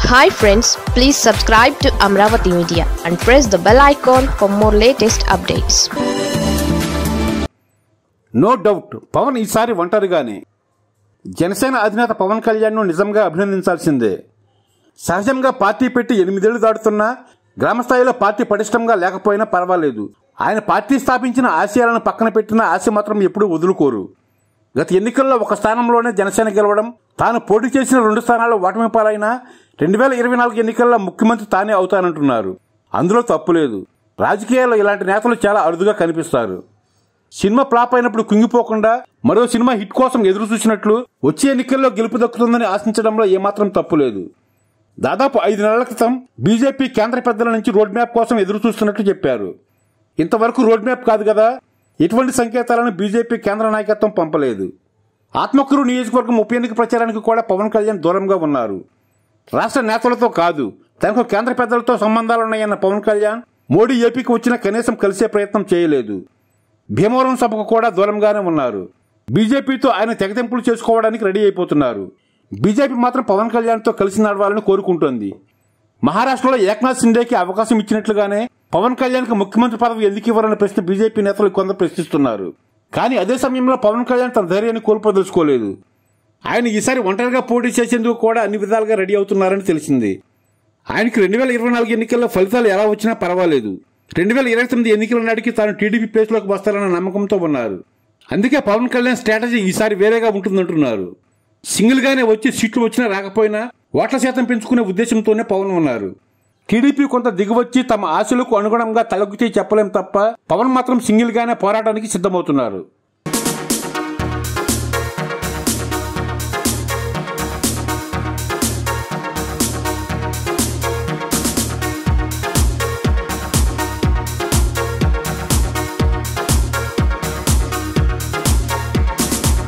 hi friends please subscribe to Amaravati media and press the bell icon for more latest updates no doubt Pawan ఈసారి ఒంటరిగానే జనసేన అధినేత పవన్ కళ్యాణ్ను నిజంగా అభినందించాల్సిందే సహజంగా party పెట్టి ఎనిమిదేళ్లు దాటుతున్నా గ్రామస్థాయిలో పార్టీ పటిష్టంగా లేకపోయినా పర్వాలేదు ఆయన పార్టీ స్థాపించిన ఆశయాలను పక్కన పెట్టిన ఆశ మాత్రం ఎప్పుడూ వదులుకోరు గత ఎన్నికల్లో ఒక స్థానంలోనే జనసేన గెలవడం తాను పోటీ చేసిన రెండు స్థానాల్లో ఓటమి పాలైనా రెండు వేల ఇరవై నాలుగు ఎన్నికల్లో ముఖ్యమంత్రి తానే అవుతానంటున్నారు అందులో తప్పు లేదు రాజకీయాల్లో ఇలాంటి నేతలు చాలా అరుదుగా కనిపిస్తారు సినిమా ఫ్లాప్ అయినప్పుడు కుంగిపోకుండా మరో సినిమా హిట్ కోసం ఎదురు చూసినట్లు వచ్చే ఎన్నికల్లో గెలుపు దక్కుతుందని ఆశించడంలో ఏమాత్రం తప్పు లేదు దాదాపు ఐదు నెలల క్రితం బీజేపీ కేంద్ర పెద్దల నుంచి రోడ్ మ్యాప్ కోసం ఎదురు చూస్తున్నట్లు చెప్పారు ఇంతవరకు రోడ్ మ్యాప్ కాదు కదా ఎటువంటి సంకేతాలను బీజేపీ కేంద్ర నాయకత్వం పంపలేదు ఆత్మకూరు నియోజకవర్గం ఉప ఎన్నిక ప్రచారానికి కూడా పవన్ కళ్యాణ్ దూరంగా ఉన్నారు రాష్ట్ర నేతలతో కాదు తనకు కేంద్ర పెద్దలతో సంబంధాలున్నాయన్న పవన్ కళ్యాణ్ మోడీ ఏపీకి వచ్చినా కనీసం కలిసే ప్రయత్నం చేయలేదు భీమవరం సభకు కూడా దూరంగానే ఉన్నారు బీజేపీతో ఆయన తెగతెంపులు చేసుకోవడానికి రెడీ అయిపోతున్నారు బీజేపీ మాత్రం పవన్ కళ్యాణ్తో కలిసి నడవాలని కోరుకుంటోంది మహారాష్ట్రలో ఏక్నాథ్ సిండేకి అవకాశం ఇచ్చినట్లుగానే పవన్ కళ్యాణ్కి ముఖ్యమంత్రి పదవి ఎందుకు ఇవ్వరన్న ప్రశ్న బీజేపీ నేతలు కొందరు ప్రశ్నిస్తున్నారు కానీ అదే సమయంలో పవన్ కళ్యాణ్ తన ధైర్యాన్ని కోల్పోదలుచుకోలేదు ఆయన ఈసారి ఒంటరిగా పోటీ చేసేందుకు కూడా అన్ని విధాలుగా రెడీ అవుతున్నారని తెలిసింది ఆయనకి రెండు వేల ఇరవై నాలుగు ఎన్నికల్లో ఫలితాలు ఎలా వచ్చినా పర్వాలేదు రెండు వేల ఇరవై తొమ్మిది ఎన్నికల నాటికి తాను టీడీపీ ప్లేస్లోకి వస్తారన్న నమ్మకంతో ఉన్నారు అందుకే పవన్ కళ్యాణ్ స్ట్రాటజీ ఈసారి వేరేగా ఉంటుందంటున్నారు సింగిల్ గానే వచ్చి సీట్లు వచ్చినా రాకపోయినా ఓట్ల శాతం పెంచుకునే ఉద్దేశంతోనే పవన్ ఉన్నారు టీడీపీ కొంత దిగువచ్చి తమ ఆశలకు అనుగుణంగా తలగుతీ చెప్పలేం తప్ప పవన్ మాత్రం సింగిల్ గానే పోరాటానికి సిద్ధమవుతున్నారు